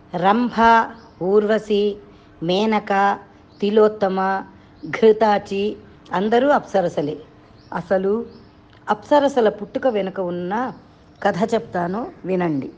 రంభ ఊర్వశి మేనక తిలోత్తమ ఘృతాచి అందరూ అప్సరసలే అసలు అప్సరసల పుట్టుక వెనుక ఉన్న కథ చెప్తాను వినండి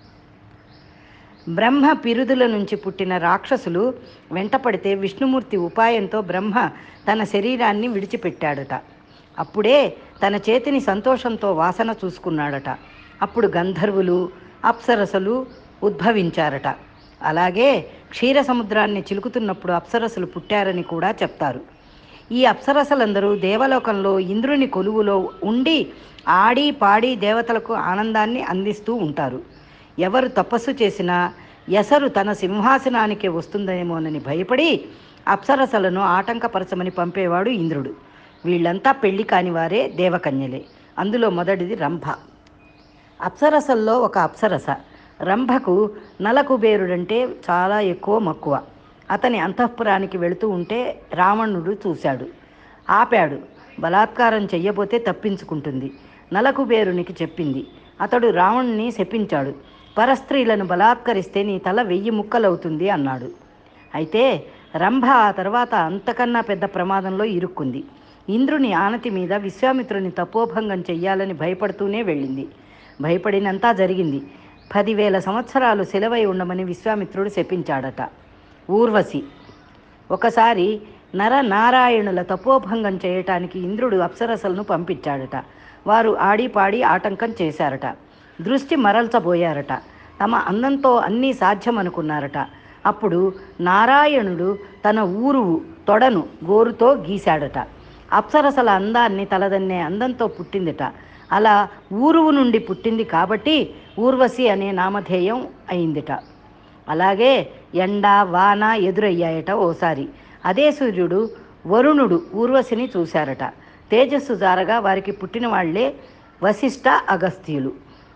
బ్రహ్మ పిరుదుల నుంచి పుట్టిన రాక్షసులు వెంటపడితే విష్ణుమూర్తి ఉపాయంతో బ్రహ్మ తన శరీరాన్ని విడిచిపెట్టాడట అప్పుడే తన చేతిని సంతోషంతో వాసన చూసుకున్నాడట అప్పుడు గంధర్వులు అప్సరసలు ఉద్భవించారట అలాగే క్షీర సముద్రాన్ని చిలుకుతున్నప్పుడు అప్సరసలు పుట్టారని కూడా చెప్తారు ఈ అప్సరసలందరూ దేవలోకంలో ఇంద్రుని కొలువులో ఉండి ఆడి పాడి దేవతలకు ఆనందాన్ని అందిస్తూ ఉంటారు ఎవరు తపస్సు చేసినా ఎసరు తన సింహాసనానికి వస్తుందేమోనని భయపడి అప్సరసలను ఆటంకపరచమని పంపేవాడు ఇంద్రుడు వీళ్ళంతా పెళ్లి కాని వారే దేవకన్యలే అందులో మొదటిది రంభ అప్సరసల్లో ఒక అప్సరస రంభకు నలకుబేరుడంటే చాలా ఎక్కువ మక్కువ అతని అంతఃపురానికి వెళుతూ ఉంటే రావణుడు చూశాడు ఆపాడు బలాత్కారం చెయ్యబోతే తప్పించుకుంటుంది నలకుబేరునికి చెప్పింది అతడు రావణుని శపించాడు పరస్త్రీలను బలాత్కరిస్తే నీ తల వెయ్యి ముక్కలవుతుంది అన్నాడు అయితే రంభ ఆ తర్వాత అంతకన్నా పెద్ద ప్రమాదంలో ఇరుక్కుంది ఇంద్రుని ఆనతి మీద విశ్వామిత్రుని తపోభంగం చెయ్యాలని భయపడుతూనే వెళ్ళింది భయపడినంతా జరిగింది పదివేల సంవత్సరాలు సెలవై ఉండమని విశ్వామిత్రుడు శపించాడట ఊర్వశి ఒకసారి నర నారాయణుల తపోభంగం చేయటానికి ఇంద్రుడు అప్సరసలను పంపించాడట వారు ఆడి పాడి ఆటంకం చేశారట దృష్టి మరల్చబోయారట తమ అందంతో అన్నీ సాధ్యమనుకున్నారట అప్పుడు నారాయణుడు తన ఊరువు తొడను గోరుతో గీశాడట అప్సరసల అందాన్ని తలదన్నే అందంతో పుట్టిందిట అలా ఊరువు నుండి పుట్టింది కాబట్టి ఊర్వశి అనే నామధేయం అయిందిట అలాగే ఎండ వాన ఎదురయ్యాయట ఓసారి అదే సూర్యుడు వరుణుడు ఊర్వశిని చూశారట తేజస్సు జారగా వారికి పుట్టిన వాళ్లే వశిష్ఠ అగస్త్యులు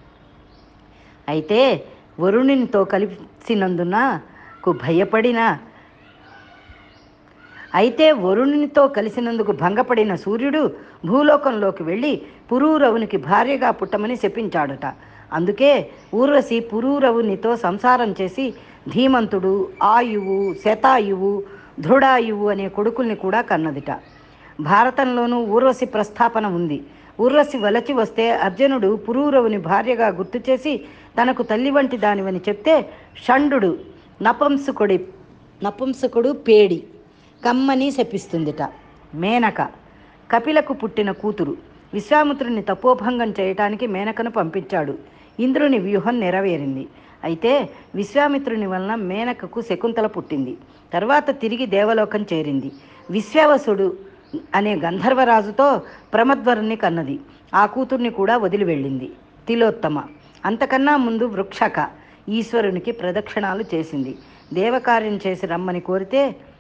అయితే వరుణునితో కలిసినందునకు భయపడిన అయితే వరుణునితో కలిసినందుకు భంగపడిన సూర్యుడు భూలోకంలోకి వెళ్ళి పురూరవునికి భార్యగా పుట్టమని శపించాడట అందుకే ఊర్వశి పురూరవునితో సంసారం చేసి ధీమంతుడు ఆయువు శతాయువు దృఢాయువు అనే కొడుకుల్ని కూడా కన్నదిట భారతంలోనూ ఊర్వశి ప్రస్థాపన ఉంది ఊర్వశి వలచి వస్తే అర్జునుడు పురూరవుని భార్యగా గుర్తు చేసి తనకు తల్లి వంటి దానివని చెప్తే షండు నపంసకుడి నపుంసకుడు పేడి కమ్మని శపిస్తుందిట మేనక కపిలకు పుట్టిన కూతురు విశ్వామిత్రుని తపోభంగం చేయటానికి మేనకను పంపించాడు ఇంద్రుని వ్యూహం నెరవేరింది అయితే విశ్వామిత్రుని వలన మేనకకు శకుంతల పుట్టింది తర్వాత తిరిగి దేవలోకం చేరింది విశ్వావసుడు అనే గంధర్వరాజుతో ప్రమద్వరుని కన్నది ఆ కూతుర్ని కూడా వదిలి వెళ్ళింది తిలోత్తమ అంతకన్నా ముందు వృక్షక ఈశ్వరునికి ప్రదక్షిణాలు చేసింది దేవకార్యం చేసి రమ్మని కోరితే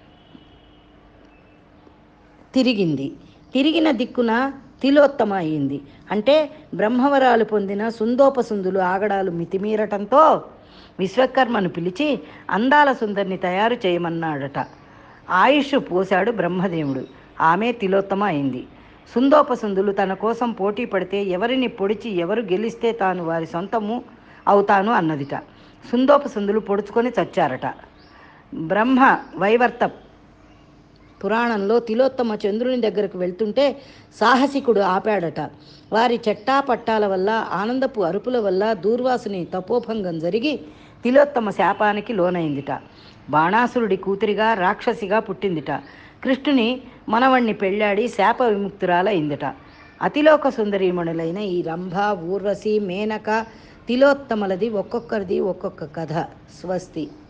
తిరిగింది తిరిగిన దిక్కున తిలోత్తమ అయింది అంటే బ్రహ్మవరాలు పొందిన సుందోపసుందులు ఆగడాలు మితిమీరటంతో విశ్వకర్మను పిలిచి అందాల సుందరిని తయారు చేయమన్నాడట ఆయుష్ పోశాడు బ్రహ్మదేవుడు ఆమె తిలోత్తమ అయింది సుందోపసుందులు తన కోసం పోటీ పడితే ఎవరిని పొడిచి ఎవరు గెలిస్తే తాను వారి సొంతము అవుతాను అన్నదిట సుందోపసుందులు పొడుచుకొని చచ్చారట బ్రహ్మ వైవర్త పురాణంలో తిలోత్తమ చంద్రుని దగ్గరకు వెళ్తుంటే సాహసికుడు ఆపాడట వారి చెట్టా పట్టాల వల్ల ఆనందపు అరుపుల వల్ల దూర్వాసుని తపోభంగం జరిగి తిలోత్తమ శాపానికి లోనైందిట బాణాసురుడి కూతురిగా రాక్షసిగా పుట్టిందిట కృష్ణుని మనవణ్ణి పెళ్ళాడి శాప విముక్తురాలైందిట అతిలోక సుందరీమణులైన ఈ రంభ ఊర్వశి మేనక తిలోత్తమలది ఒక్కొక్కరిది ఒక్కొక్క కథ స్వస్తి